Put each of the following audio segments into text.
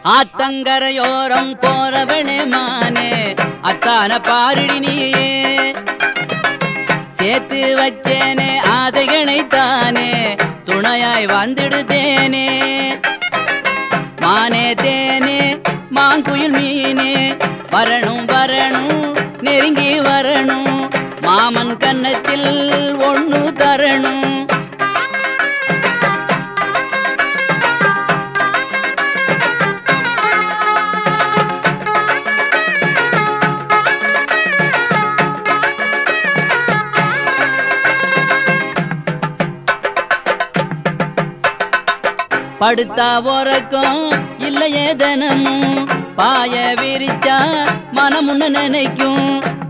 ஆத்தங்கரையோரம் போறவளே மானே அத்தான பாருடி நீயே சேர்த்து வச்சேனே ஆதைகளை தானே துணையாய் வந்துடுதேனே மானே தேனே மாங்குயில் மீனே வரணும் வரணும் நெருங்கி வரணும் மாமன் கன்னத்தில் ஒண்ணு தரணும் படுத்தா உறக்கம் இல்லையே தினமும் பாய விரிச்சா மனமுன்னு நினைக்கும்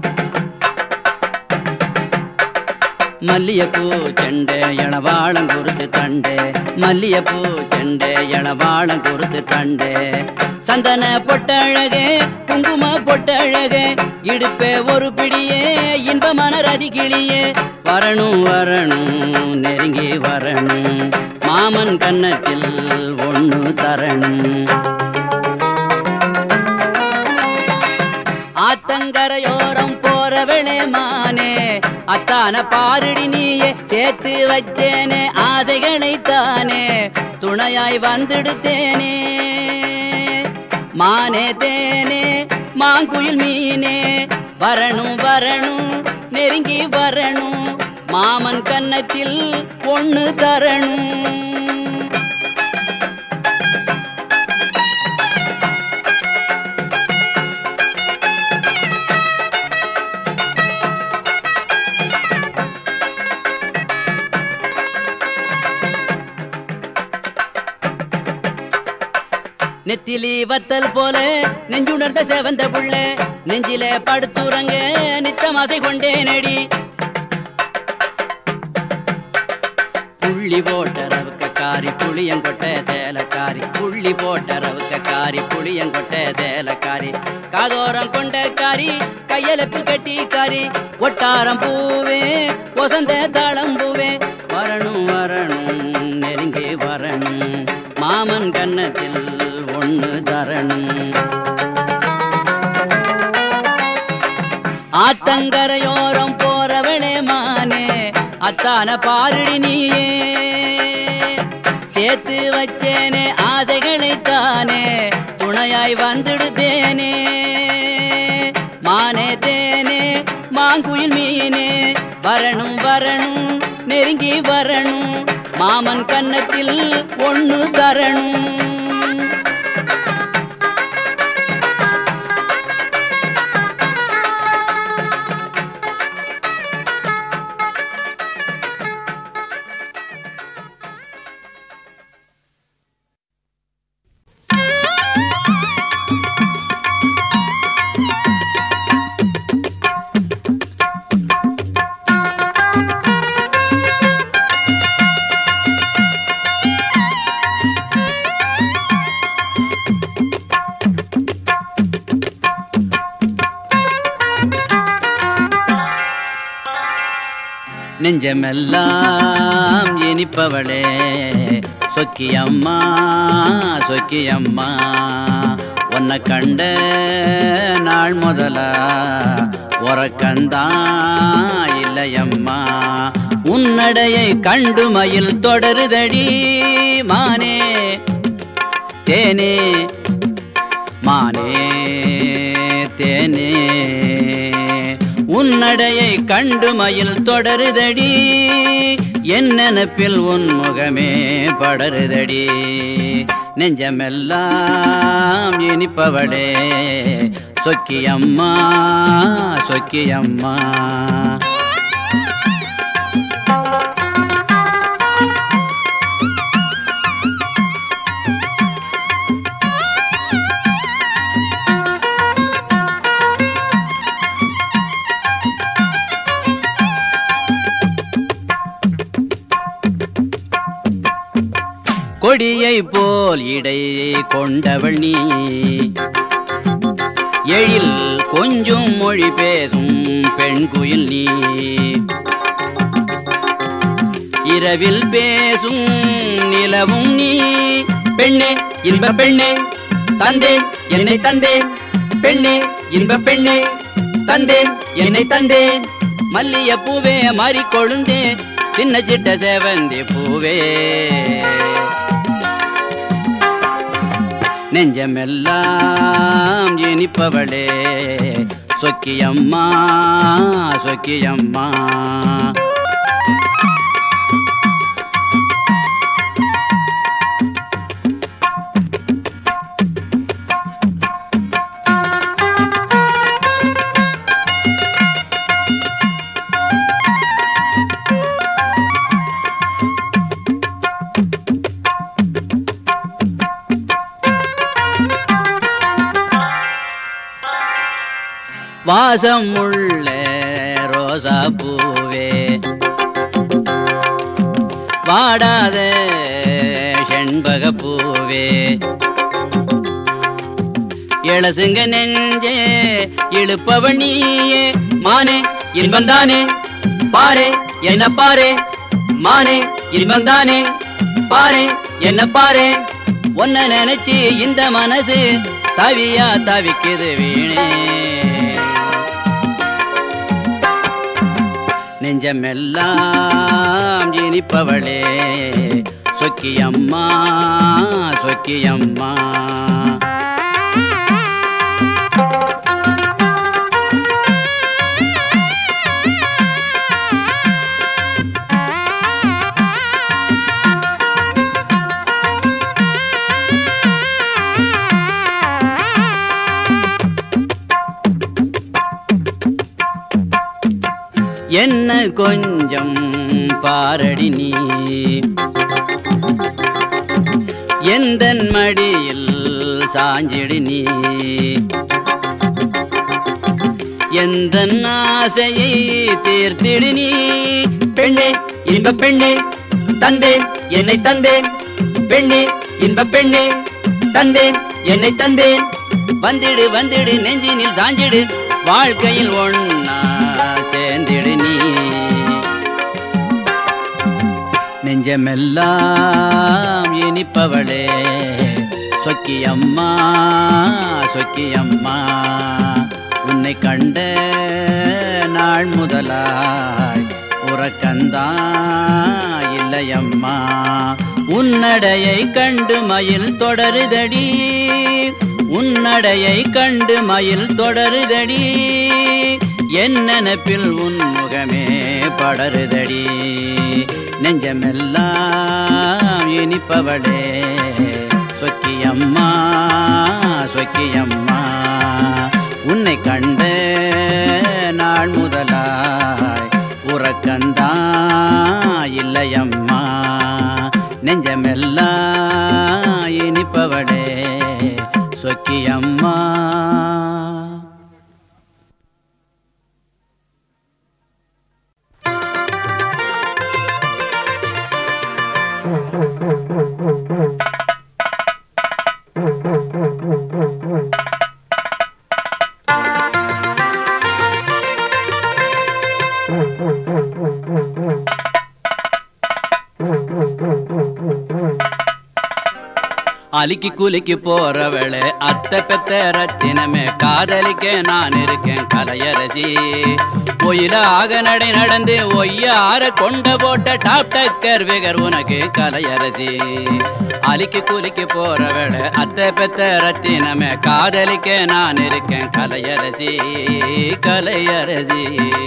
மல்லியப்பூ செண்டே இளவாளம் குறுத்து தண்டே மல்லியப்பூ செண்டே இளவாளம் குறுத்து தண்டே சந்தன பொட்டழகே குங்கும பொட்டழகே இடுப்பே ஒரு பிடியே இன்பமான ரதி கிளியே வரணும் வரணும் நெருங்கி வரணும் மாமன் கன்னத்தில் ஒண்ணு தரணும் ஆத்தங்கரையோரம் போறவளே மானே அத்தான பாருடி நீயே சேர்த்து வச்சேனே ஆசைகளை தானே துணையாய் வந்துடுத்தேனே மானே தேனே மாங்குயில் மீனே வரணும் வரணும் நெருங்கி வரணும் மாமன் கன்னத்தில் ஒண்ணு தரணும் நெத்திலி வத்தல் போல நெஞ்சுணர்ந்த செவந்த புள்ள நெஞ்சிலே படுத்துறங்க நித்தமாசை கொண்டே நடி புள்ளி போட்ட ரவுக்க காரி புளியங்கொட்ட சேலக்காரி புள்ளி போட்ட ரவுக்க காரி புளியங்கொட்ட சேலக்காரி காதோரம் கொண்ட காரி கையலப்பு கட்டி காரி ஒட்டாரம் பூவே வசந்த தாளம் பூவே வரணும் வரணும் நெருங்கி வரணும் மாமன் கன்னத்தில் ஒண்ணு தரணும் ஆத்தங்கரையோரம் போறவளே மானே அத்தான பாருடி நீயே சேர்த்து வச்சேனே ஆசைகளை தானே துணையாய் வந்துடுதேனே மானே தேனே மாங்குயில் மீனே வரணும் வரணும் நெருங்கி வரணும் மாமன் கன்னத்தில் ஒண்ணு தரணும் நெஞ்சமெல்லாம் இனிப்பவளே சொக்கியம்மா சொக்கியம்மா உன்னை கண்ட நாள் முதலா உறக்கந்தா இல்லையம்மா உன்னடையை கண்டு மயில் தொடருதடி மானே தேனே மானே தேனே உன்னடையை கண்டு மயில் தொடருதடி என் நினப்பில் உன் முகமே படருதடி நெஞ்சமெல்லாம் இனிப்பவளே சொக்கியம்மா சொக்கியம்மா கொடியை போல் இடை கொண்டவள் நீ எழில் கொஞ்சம் மொழி பேசும் பெண் குயில் நீ இரவில் பேசும் நிலவும் நீ பெண்ணே இன்ப பெண்ணே தந்தேன் என்னை தந்தேன் பெண்ணே இன்ப பெண்ணே தந்தேன் என்னை தந்தேன் மல்லிய பூவே மாறி கொழுந்தே சின்ன சிட்ட சேவந்தி பூவே நெஞ்சமெல்லாம் இனிப்பவளே சொக்கியம்மா சொக்கியம்மா வாசம் உள்ள ரோசா பூவே வாடாத செண்பக பூவே இளசுங்க நெஞ்சே இழுப்பவன் நீயே மானே இன்பந்தானே பாரே என்ன பாரே மானே இன்பந்தானே பாரே என்ன பாரே உன்னை நினைச்சு இந்த மனசு தவியா தவிக்குது வீணே நெஞ்சமெல்லாம் இனிப்பவளே சொக்கியம்மா சொக்கியம்மா என்ன கொஞ்சம் பாரடி நீ எந்த மடியில் சாஞ்சிடு நீ எந்த ஆசையை தீர்த்திடு நீ பெண்ணே இன்ப பெண்ணே தந்தேன் என்னை தந்தேன் பெண்ணே இன்ப பெண்ணே தந்தேன் என்னை தந்தேன் வந்திடு வந்திடு நெஞ்சினில் சாஞ்சிடு வாழ்க்கையில் ஒன்னா சேர்ந்திடு நீ நெஞ்சமெல்லாம் இனிப்பவளே சொக்கியம்மா சொக்கியம்மா உன்னை கண்ட நாள் முதலாய் உறக்கந்தா இல்லையம்மா உன்னடையை கண்டு மயில் தொடருதடி உன்னடையை கண்டு மயில் தொடருதடி என் நினப்பில் உன் முகமே படருதடி நெஞ்சமெல்லாம் இனிப்பவளே சொக்கியம்மா சொக்கியம்மா உன்னை கண்ட நாள் முதலாய் உறக்கந்தா இல்லையம்மா நெஞ்சமெல்லாம் இனிப்பவளே சொக்கியம்மா அலிக்கி குலிக்கு போறவளே அத்தை பெத்த ரத்தினமே காதலிக்க நான் இருக்கேன் கலையரசி ஒயிலாக நடை நடந்து ஒய்யார கொண்ட போட்ட டாப் டக்கர் விகர் உனக்கு கலையரசி அலிக்கு குலிக்கு போறவளே அத்தை பெத்த ரத்தினமே காதலிக்க நான் இருக்கேன் கலையரசி கலையரசி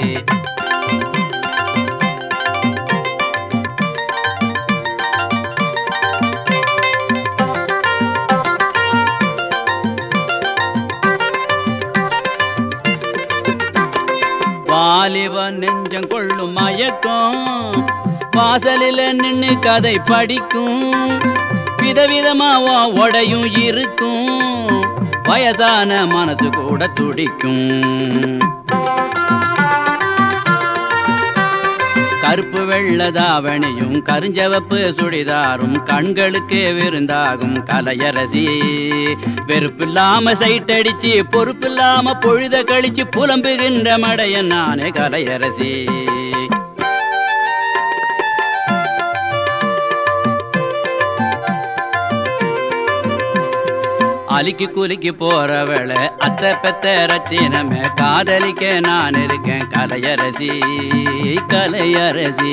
வாலிப நெஞ்சம் கொள்ளும் மயக்கம் வாசலில நின்னு கதை படிக்கும் விதவிதமா வா உடையும் இருக்கும் வயசான மனசு கூட துடிக்கும் கருப்பு வெள்ள தாவணியும் கருஞ்சவப்பு சுடிதாரும் கண்களுக்கு விருந்தாகும் கலையரசி வெறுப்பில்லாம சைட்டடிச்சு பொறுப்பில்லாம பொழுத கழிச்சு புலம்புகின்ற மடையன் நானே கலையரசி அலிக்கு குலுக்கி போறவள அத்த பெத்த ரத்தினமே காதலிக்க நான் இருக்கேன் கலையரசி கலையரசி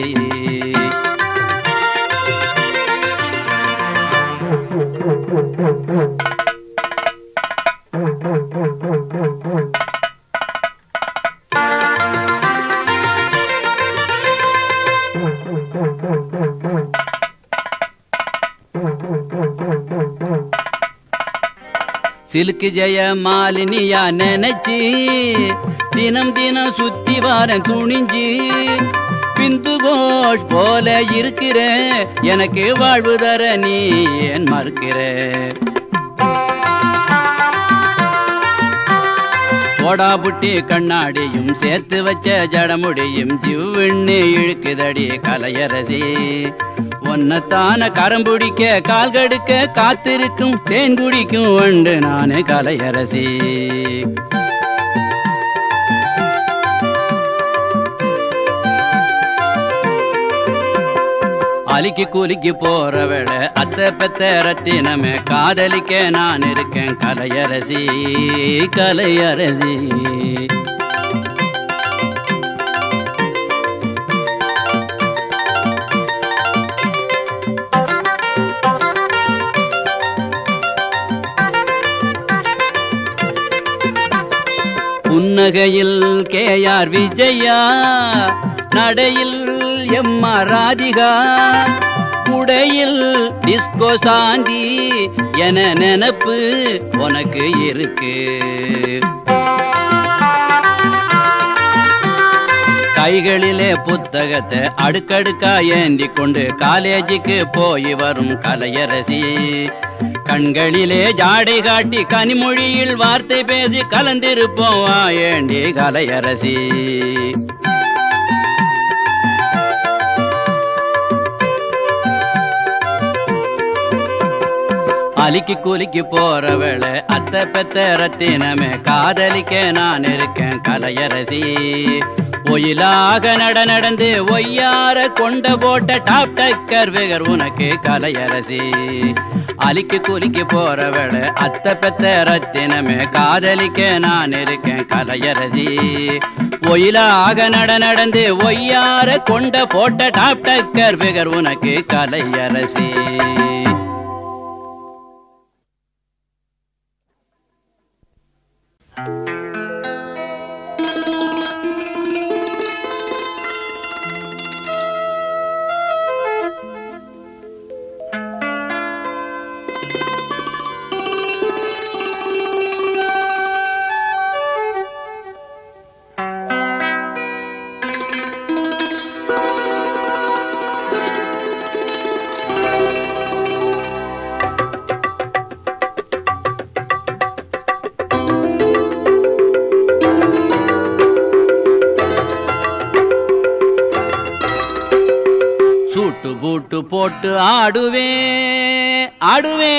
சிலுக்கு ஜெய மாலினியா நினைச்சு தினம் தினம் சுத்தி வாரன் துணிஞ்சு பிந்து கோஷ் போல இருக்கிற எனக்கு வாழ்வு தர நீ ஏன் மறுக்கிற போடா புட்டி கண்ணாடியும் சேர்த்து வச்ச ஜடமுடியும் ஜிவ்விண்ணு இழுக்குதடி கலையரசி ஒன்னத்தான கரம்புடிக்க கால் கடுக்க காத்திருக்கும் தேன் குடிக்கும் வண்டு நானே கலையரசி அலிக்கு குலுக்கி போறவள அத்த பெத்த ரத்தினமே காதலிக்க நான் இருக்கேன் கலையரசி கலையரசி புன்னகையில் கேயார் விஜயா நடையில் எம்மா ராதிகா உடையில் டிஸ்கோ சாந்தி என நினப்பு உனக்கு இருக்கு கைகளிலே புத்தகத்தை அடுக்கடுக்கா ஏந்தி கொண்டு காலேஜுக்கு போய் வரும் கலையரசி கண்களிலே ஜாடை காட்டி கனிமொழியில் வார்த்தை பேசி கலந்திருப்போம் வா ஏண்டி கலையரசி அலிக்கு குலுக்கி போறவள அத்த பெத்த ரத்தினமே காதலிக்க நான் இருக்கேன் கலையரசி ஒயிலாக நட நடந்து ஒய்யார கொண்ட போட்ட டாப் டக்கர் விகர் உனக்கு கலையரசி அலிக்கு குலுக்கி போறவள அத்த பெத்த ரத்தினமே காதலிக்க நான் இருக்கேன் கலையரசி ஒயிலாக நட நடந்து ஒய்யார கொண்ட போட்ட டாப் டக்கர் விகர் உனக்கு கலையரசி சூட்டு பூட்டு போட்டு ஆடுவே ஆடுவே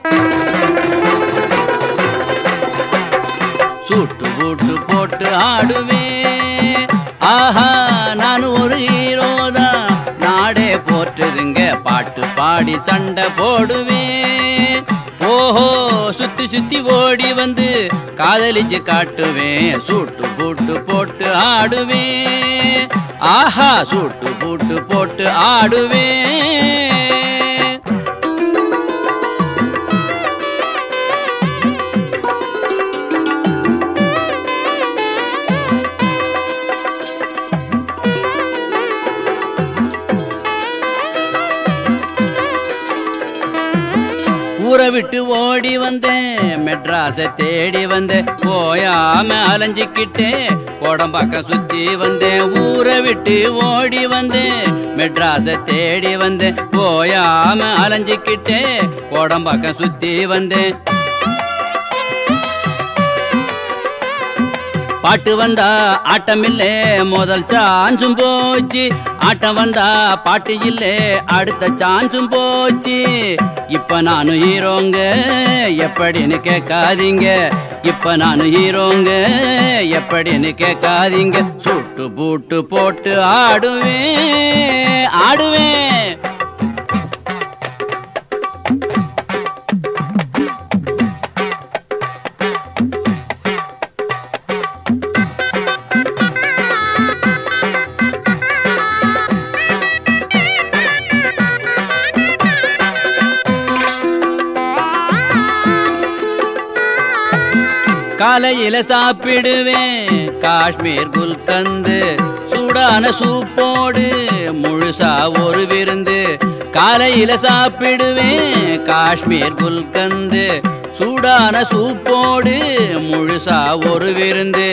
சூட்டு பூட்டு போட்டு ஆடுவே ஆஹா நான் ஒரு ஹீரோதான் நாடே போற்றுதுங்க பாட்டு பாடி சண்டை போடுவேன் ஓஹோ சுத்தி சுத்தி ஓடி வந்து காதலிச்சு காட்டுவேன் சூட்டு பூட்டு போட்டு ஆடுவேன் ஆஹா சூட்டு பூட்டு போட்டு ஆடுவேன் ஊரை விட்டு ஓடி வந்தேன் மெட்ராஸ தேடி வந்தேன் போயாம அலைஞ்சிக்கிட்டே கோடம்பாக்கம் சுத்தி வந்தேன் ஊரை விட்டு ஓடி வந்தேன் மெட்ராஸ தேடி வந்தேன் போயாம அலைஞ்சிக்கிட்டே கோடம்பாக்கம் சுத்தி வந்தேன் பாட்டு வந்தா ஆட்டம் இல்லே முதல் சான்ஸும் போச்சு ஆட்டம் வந்தா பாட்டு இல்லே அடுத்த சான்ஸும் போச்சு இப்ப நானும் ஹீரோங்க எப்படின்னு கேட்காதீங்க இப்ப நானும் ஹீரோங்க எப்படின்னு கேட்காதீங்க சுட்டு பூட்டு போட்டு ஆடுவேன் ஆடுவேன் காலையில சாப்பிடுவேன் காஷ்மீர் குல்கந்து சூடான சூப்போடு முழுசா ஒரு விருந்து காலையில சாப்பிடுவேன் காஷ்மீர் குல்கந்து சூடான சூப்போடு முழுசா ஒரு விருந்து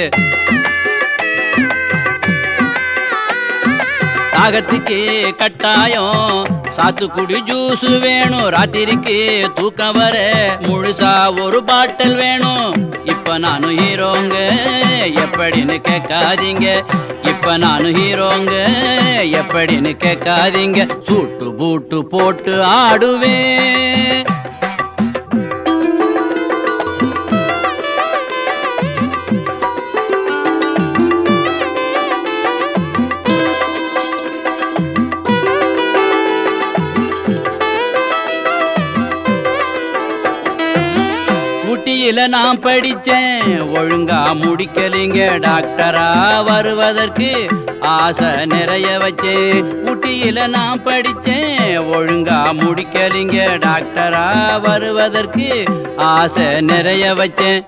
தாகத்துக்கு கட்டாயம் சாத்துக்குடி ஜூஸ் வேணும் ராத்திரிக்கு தூக்கம் வர முழுசா ஒரு பாட்டில் வேணும் இப்ப நானும் ஹீரோங்க எப்படின்னு கேட்காதீங்க இப்ப நானும் ஹீரோங்க எப்படின்னு கேட்காதீங்க சூட்டு பூட்டு போட்டு ஆடுவேன் ஊட்டியில நான் படிச்சேன் ஒழுங்கா முடிக்கலிங்க டாக்டரா வருவதற்கு ஆசை நிறைய வச்சேன் ஊட்டியில நான் படிச்சேன் ஒழுங்கா முடிக்கலிங்க டாக்டரா வருவதற்கு ஆசை நிறைய வச்சேன்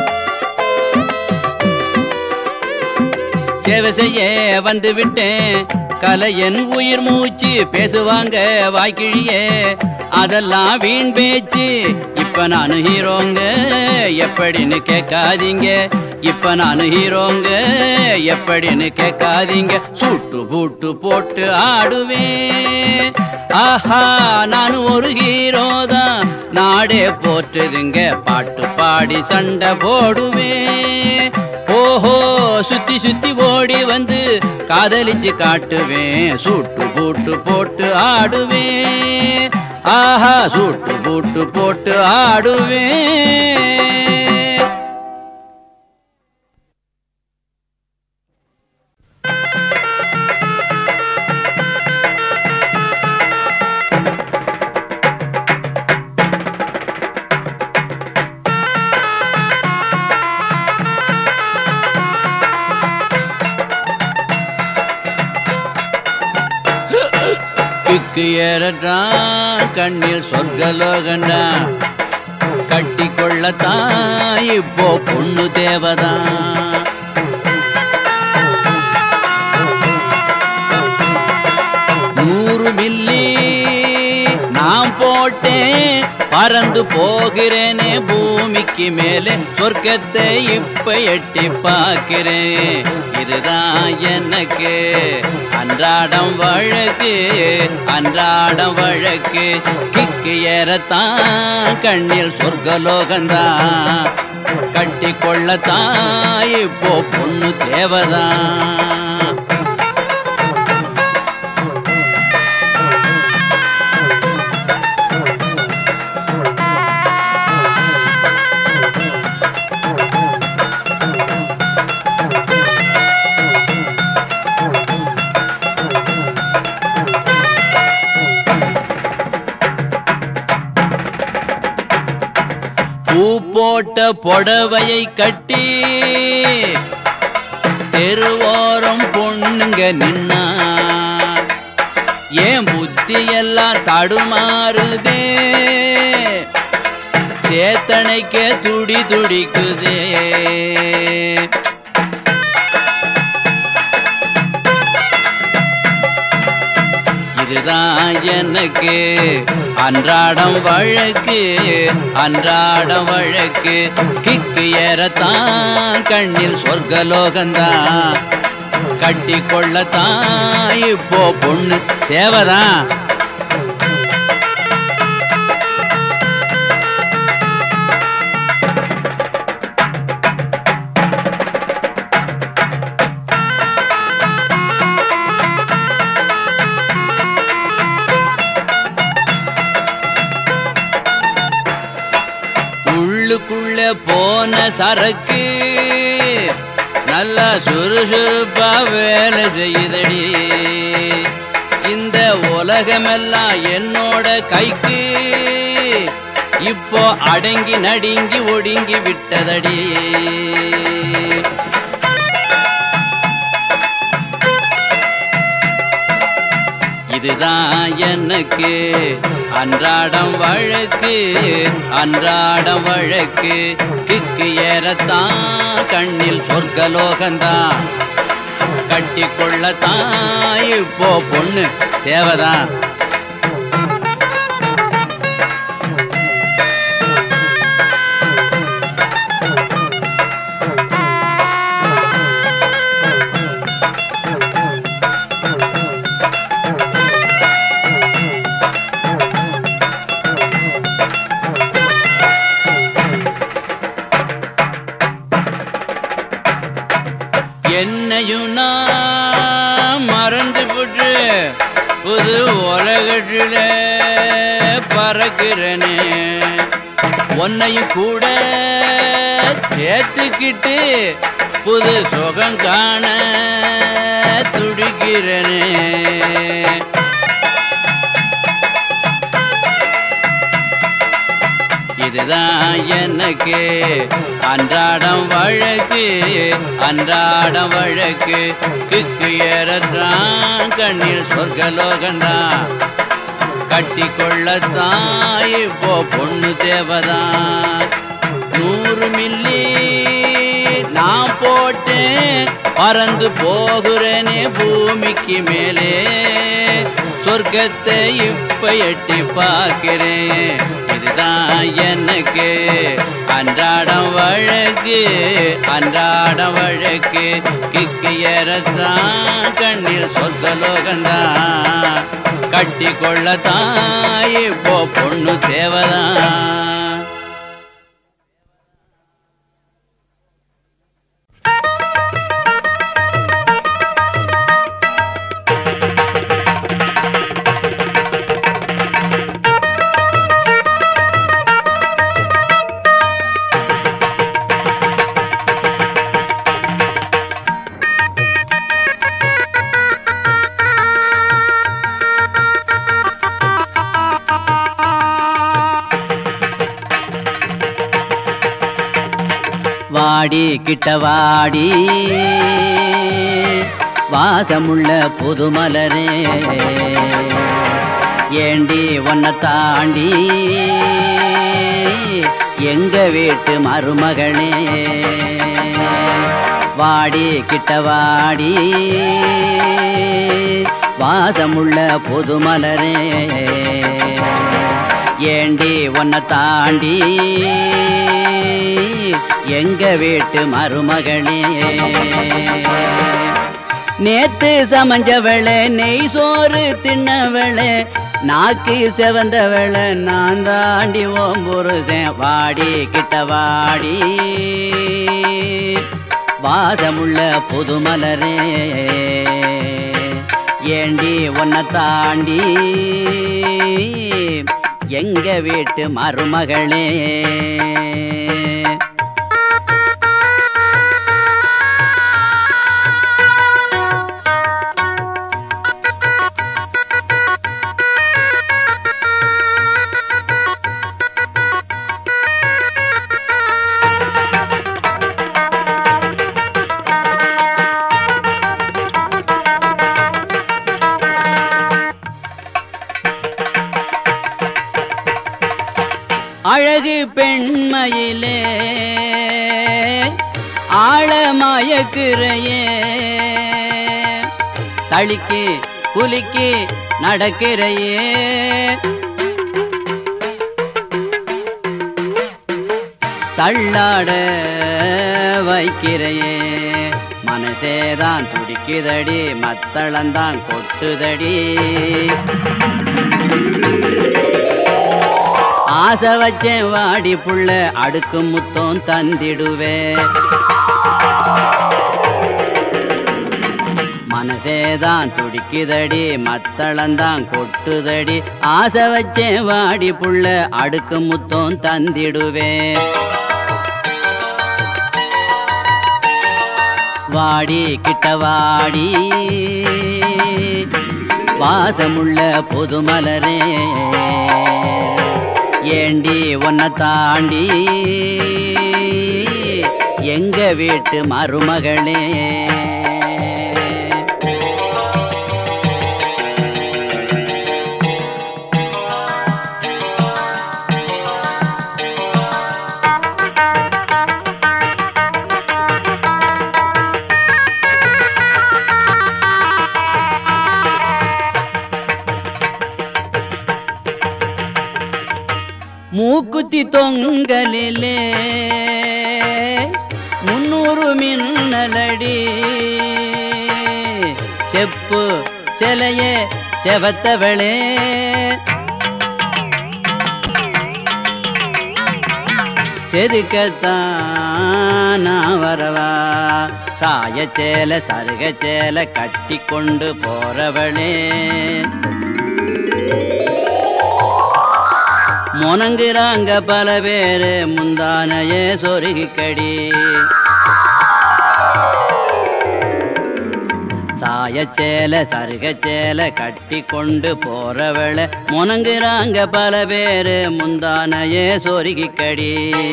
சேவை செய்ய வந்து விட்டேன் கலையன் உயிர் மூச்சு பேசுவாங்க வாய்க்கிழியே அதெல்லாம் வீண் பேச்சு இப்ப நானு ஹீரோங்க எப்படின்னு கேட்காதீங்க இப்ப நானு ஹீரோங்க எப்படின்னு கேட்காதீங்க சூட்டு பூட்டு போட்டு ஆடுவேன் ஆஹா நானும் ஒரு ஹீரோ தான் நாடே போற்றுதுங்க பாட்டு பாடி சண்டை போடுவேன் ஓஹோ சுத்தி சுத்தி ஓடி வந்து காதலிச்சு காட்டுவேன் சூட்டு பூட்டு போட்டு ஆடுவேன் ஆஹா சூட்டு பூட்டு போட்டு ஆடுவேன் கிக்கு ஏறட்டான் கண்ணில் சொர்க்கலோகண்டான் கட்டி கொள்ளத்தான் இப்போ பொண்ணு தேவதான் நூறு மில்லி நான் போட்டேன் பறந்து போகிறேனே பூமிக்கு மேலே சொர்க்கத்தை இப்ப எட்டி பார்க்கிறேன் இதுதான் எனக்கு அன்றாடம் வழக்கு அன்றாடம் வழக்கு கிக்கு ஏறத்தான் கண்ணில் சொர்க்கலோகந்தான் கட்டி கொள்ளத்தான் இப்போ பொண்ணு தேவதான் பூ போட்ட புடவையை கட்டி தெருவோரம் பொண்ணுங்க நின்னா ஏன் புத்தி எல்லாம் தடுமாறுதே சேத்தனைக்கே துடி துடிக்குதே இதுதான் எனக்கு அன்றாடம் வழக்கு அன்றாடம் வழக்கு கிக்கு ஏறத்தான் கண்ணில் சொர்க்கலோகந்தான் கட்டி கொள்ளத்தான் இப்போ பொண்ணு தேவதான் உள்ளுக்குள்ள போன சரக்கு நல்லா சுறுசுறுப்பா வேலை செய்யுதடி இந்த உலகமெல்லாம் என்னோட கைக்கு இப்போ அடங்கி நடுங்கி ஒடுங்கி விட்டதடி இதுதான் எனக்கு அன்றாடம் வழக்கு அன்றாடம் வழக்கு கிக்கு ஏறத்தான் கண்ணில் சொர்க்கலோகந்தான் கட்டி கொள்ளத்தான் இப்போ பொண்ணு தேவைதான் என்னையும் நான் மறந்து விட்டு புது உலகத்தில பறக்கிறனே உன்னையும் கூட சேர்த்துக்கிட்டு புது சுகம் காண துடிக்கிறனே இதுதான் எனக்கு அன்றாடம் வழக்கு அன்றாடம் வழக்கு கிக்கு ஏறத்தான் கண்ணில் சொர்க்கலோகந்தான் கட்டி கொள்ளத்தான் இப்போ பொண்ணு தேவதான் நூறு மில்லி நான் போட்டேன் பறந்து போகிறேனே பூமிக்கு மேலே சொர்க்கத்தை இப்ப எட்டி பார்க்கிறேன் இதுதான் எனக்கு அன்றாடம் வழக்கு அன்றாடம் வழக்கு கிக்கு ஏறத்தான் கண்ணில் சொர்க்கலோகந்தான் கட்டி கொள்ளத்தான் இப்போ பொண்ணு தேவதான் வாடி கிட்ட வாடி வாசமுள்ள புதுமலரே ஏண்டி உன்னை தாண்டி எங்க வீட்டு மருமகளே வாடி கிட்ட வாடி வாசமுள்ள புதுமலரே ஏண்டி உன்னை தாண்டி எங்க வீட்டு மருமகளே நேத்து சமஞ்சவள நெய் சோறு தின்னவள நாக்கு செவந்தவள நான் தாண்டி ஓம் புருஷன் வாடி கிட்ட வாடி வாதமுள்ள புதுமலரே ஏண்டி உன்னை தாண்டி எங்க வீட்டு மருமகளே அழகு பெண்மையிலே ஆழமயக்கிறையே தளிக்கு குலுக்கி நடக்கிறையே தள்ளாட வைக்கிறையே மனசேதான் துடிக்குதடி மத்தளந்தான் கொட்டுதடி ஆசை வச்சேன் வாடி புள்ள அடுக்கு முத்தம் தந்திடுவே மனசேதான் துடிக்குதடி மத்தளந்தான் கொட்டுதடி ஆசை வச்சேன் வாடி புள்ள அடுக்கு முத்தம் தந்திடுவே வாடி கிட்ட வாடி வாசமுள்ள புதுமலரே ஏண்டி உன்னை தாண்டி எங்க வீட்டு மருமகளே ஊத்தி தொங்கலிலே முன்னூறு மின்னலடி செப்பு சிலையே செவத்தவளே செதுக்கத்தான் நான் வரவா சாய சேல சருக சேல கட்டி கொண்டு போறவளே முனங்குறாங்க பல பேரு முந்தானையே சொருகிக்கடி சாயச்சேல சருகச்சேல கட்டி கொண்டு போறவள முனங்குறாங்க பல பேரு முந்தானையே சொருகிக்கடி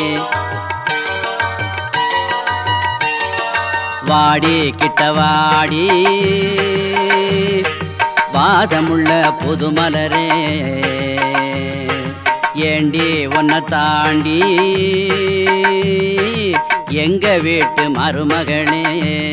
வாடி கிட்ட வாடி வாதமுள்ள புதுமலரே ஏண்டி உன்னை தாண்டி எங்க வீட்டு மருமகனே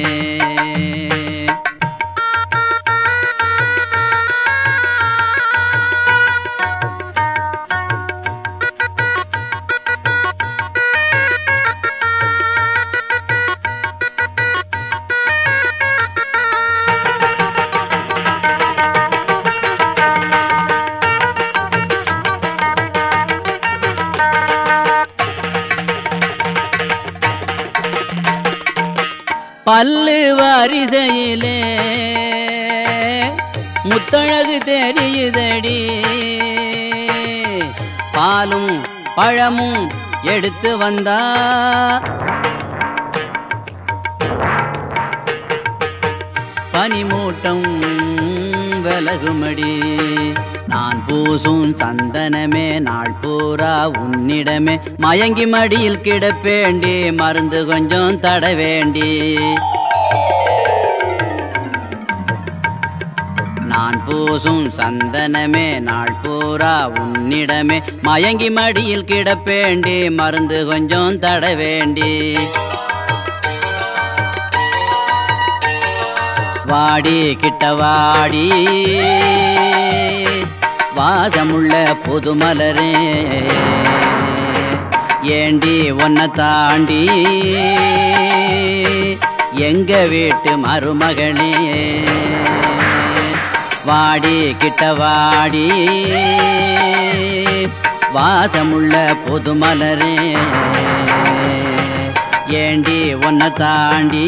பல்லு வரிசையிலே முத்தழகு தெரியுதடி பாலும் பழமும் எடுத்து வந்தா பனிமூட்டம் விலகுமடி நான் பூசும் சந்தனமே நாள் பூரா உன்னிடமே மயங்கி மடியில் கிடப்பேண்டி மருந்து கொஞ்சம் தட வேண்டி நான் பூசும் சந்தனமே நாள் பூரா உன்னிடமே மயங்கி மடியில் கிடப்பேண்டி மருந்து கொஞ்சம் தட வேண்டி வாடி கிட்ட வாடி வாதமுள்ள புதுமலரே ஏண்டி உன்னை தாண்டி எங்க வீட்டு மருமகனே வாடி கிட்ட வாடி வாசமுள்ள புதுமலரே ஏண்டி உன்னை தாண்டி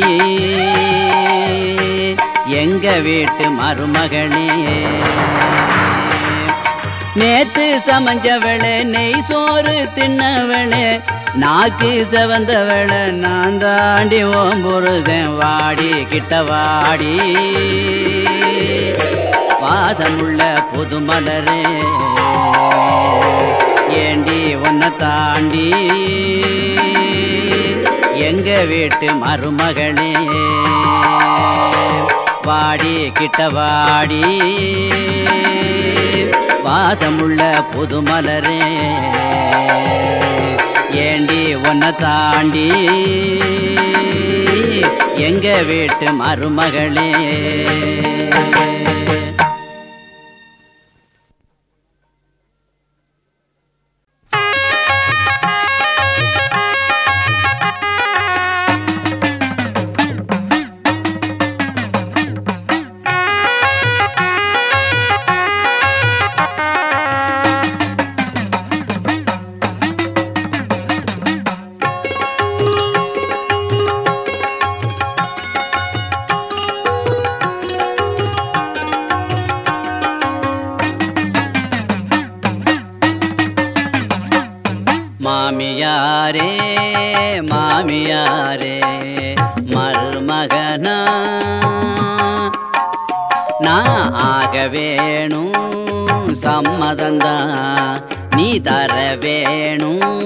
எங்க வீட்டு மருமகனே நேத்து சமைஞ்சவளே நெய் சோறு தின்னவளே நாக்கு செவந்தவளே நான் தாண்டி ஓம் புருஷன் வாடி கிட்ட வாடி வாசமுள்ள புதுமலரே ஏண்டி உன்னை தாண்டி எங்க வீட்டு மருமகனே வாடி கிட்ட வாடி வாசமுள்ள புதுமலரே ஏண்டி உன்னை தாண்டி எங்க வீட்டு மருமகளே மாமியாரே மாமியாரே மருமகனா நான் ஆக வேணும் சம்மதந்தா நீ தர வேணும்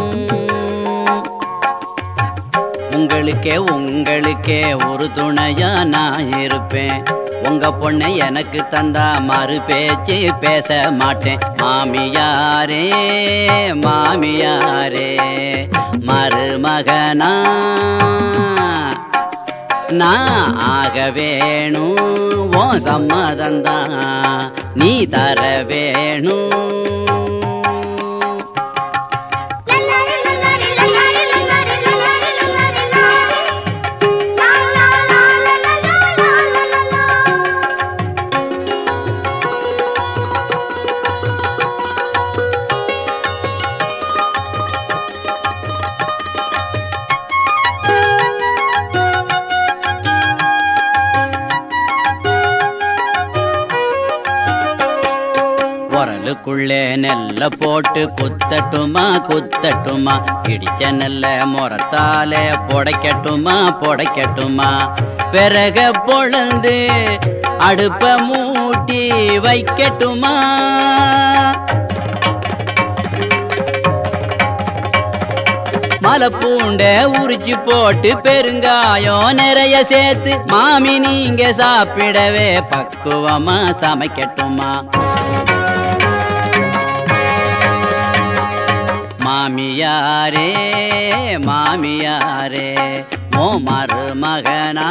உங்களுக்கே உங்களுக்கே ஒரு துணையா நான் இருப்பேன் உங்க பொண்ணை எனக்கு தந்தா மறு பேச்சு பேச மாட்டேன் மாமியாரே மாமியாரே மருமகனா நான் ஆக வேணும் ஓ சம்மதந்தா நீ தர வேணும் குழிக்குள்ளே நெல்ல போட்டு குத்தட்டுமா குத்தட்டுமா இடிச்ச நெல்ல முறத்தாலே புடைக்கட்டுமா புடைக்கட்டுமா பிறக பொழந்து அடுப்ப மூட்டி வைக்கட்டுமா மலைப்பூண்ட உரிச்சு போட்டு பெருங்காயம் நிறைய சேர்த்து மாமி நீங்க சாப்பிடவே பக்குவமா சமைக்கட்டுமா மாமியாரே மாமியாரே ஓ மருமகனா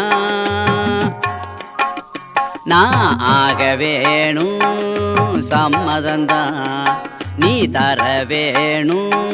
நான் ஆக வேணும் சம்மதந்தான் நீ தர வேணும்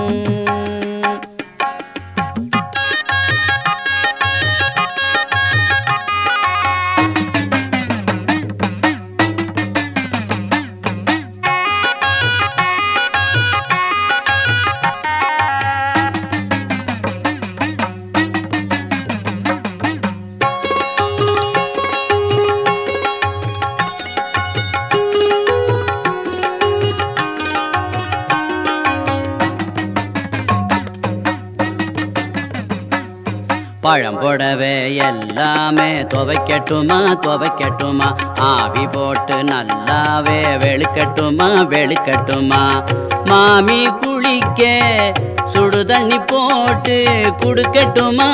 பழம்புடவே எல்லாமே துவைக்கட்டுமா துவைக்கட்டுமா ஆவி போட்டு நல்லாவே வெளுக்கட்டுமா வெளுக்கட்டுமா மாமி குளிக்க சுடு தண்ணி போட்டு குடுக்கட்டுமா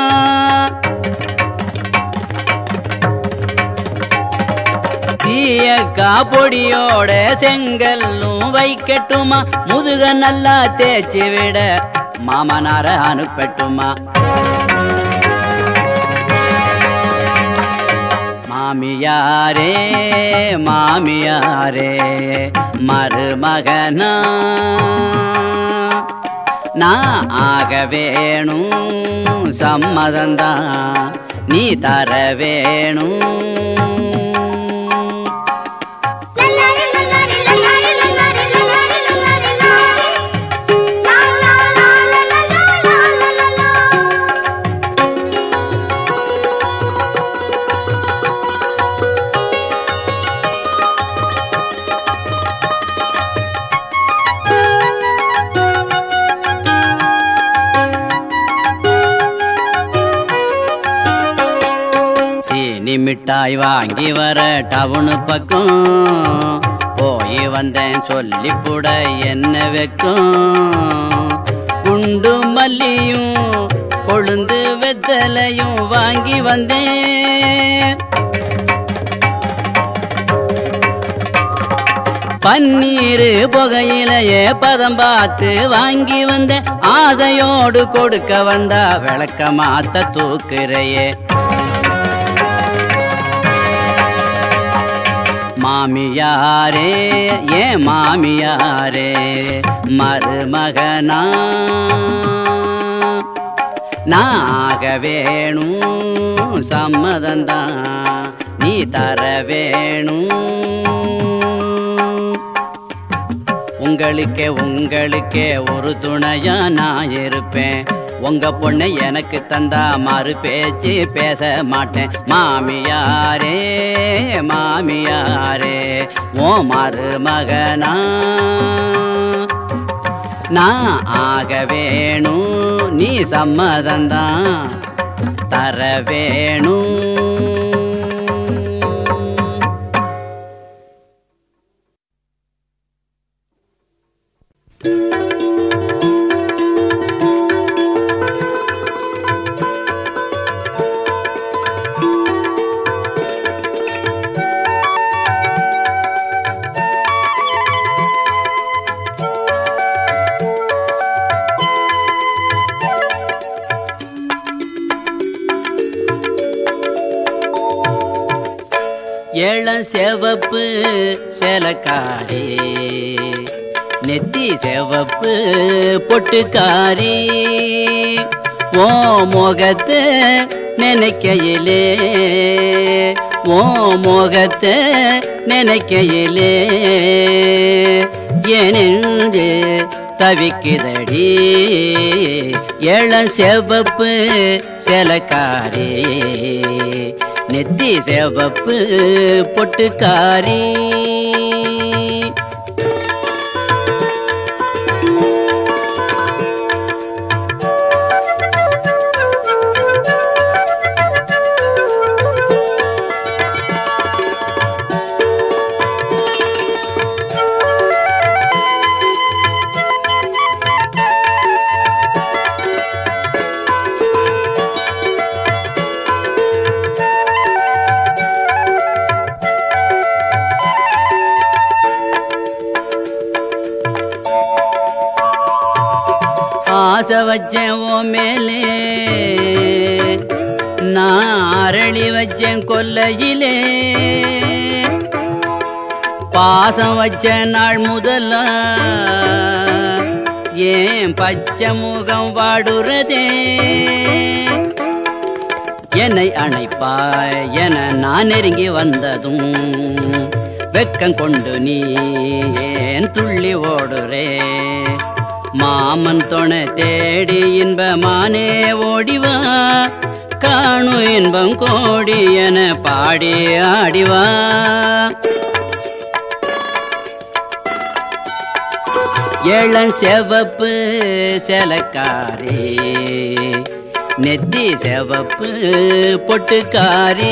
சீயக்கா பொடியோட செங்கல்லும் வைக்கட்டுமா முதுக நல்லா தேய்ச்சி விட மாமனார அனுப்பட்டுமா மாமியாரே மாமியாரே மருமகனா நான் ஆக வேணும் சம்மதந்தான் நீ தர வேணும் சீனி மிட்டாய் வாங்கி வர டவுனு பக்கம் போய் வந்தேன் சொல்லி கூட என்ன வைக்கும் குண்டு மல்லியும் கொழுந்து வெத்தலையும் வாங்கி வந்தேன் பன்னீர் புகையிலையே பதம் பார்த்து வாங்கி வந்தேன் ஆசையோடு கொடுக்க வந்தா விளக்க மாத்த தூக்குறையே மாமியாரே ஏ மாமியாரே மருமகனா நாக வேணும் சம்மதந்தான் நீ தர வேணும் உங்களுக்கே உங்களுக்கே ஒரு துணையா நான் இருப்பேன் உங்க பொண்ணை எனக்கு தந்தா மறு பேச்சு பேச மாட்டேன் மாமியாரே மாமியாரே ஓ மருமகனா நான் ஆக வேணும் நீ சம்மதந்தான் தர வேணும் ஏழம் செவப்பு சேலக்காரி நெத்தி செவப்பு பொட்டுக்காரி ஓ முகத்தை நினைக்கையிலே ஓ முகத்தை நினைக்கையிலே எனென்று தவிக்குதடி ஏழம் செவப்பு சேலக்காரி நெத்தி செவப்பு பொட்டுக்காரி ஆசை வச்சேன் ஓ மேலே நான் அரளி வச்சேன் கொல்லையிலே பாசம் வச்ச நாள் முதல்ல ஏன் பச்சை முகம் வாடுறதே என்னை அணைப்பாய் என நான் நெருங்கி வந்ததும் வெக்கம் கொண்டு நீ ஏன் துள்ளி ஓடுறே மாமன் துணை தேடி இன்பமானே ஓடிவா காணு இன்பம் கோடி என பாடி ஆடிவா இளம் செவப்பு செலக்காரே நெத்தி செவப்பு பொட்டுக்காரி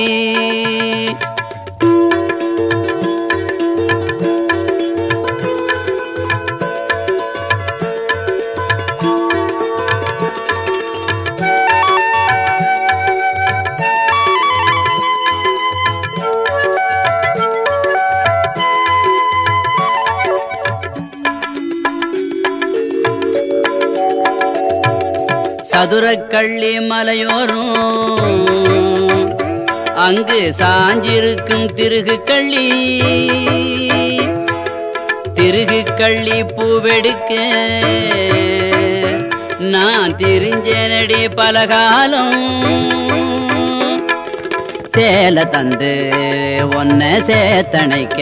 சதுரக்கள்ளி மலையோரும் அங்கு சாஞ்சிருக்கும் திருகு கள்ளி திருகு கள்ளி பூவெடுக்க நான் திரிஞ்சனடி பலகாலம் சேல தந்து ஒன்ன சேத்தணைக்க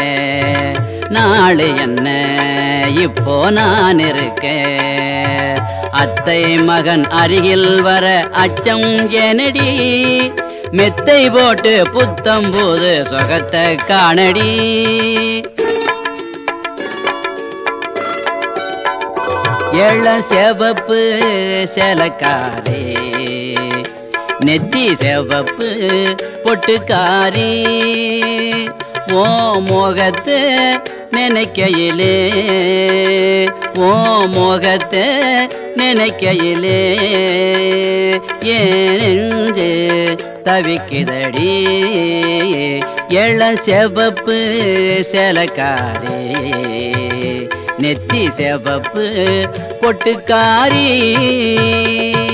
நாளை என்ன இப்போ நான் இருக்கேன் அத்தை மகன் அருகில் வர அச்சம் எனடி மெத்தை போட்டு புத்தம் போது சொகத்தை காணடி எள்ள செவப்பு செலக்காரே நெத்தி செவப்பு பொட்டுக்காரி ஓ மோகத்தை நினைக்கையிலே ஓ மோகத்தை நினைக்கையிலே ஏனென்று தவிக்குதடி எள்ள செவப்பு செலக்காரே நெத்தி செவப்பு பொட்டுக்காரி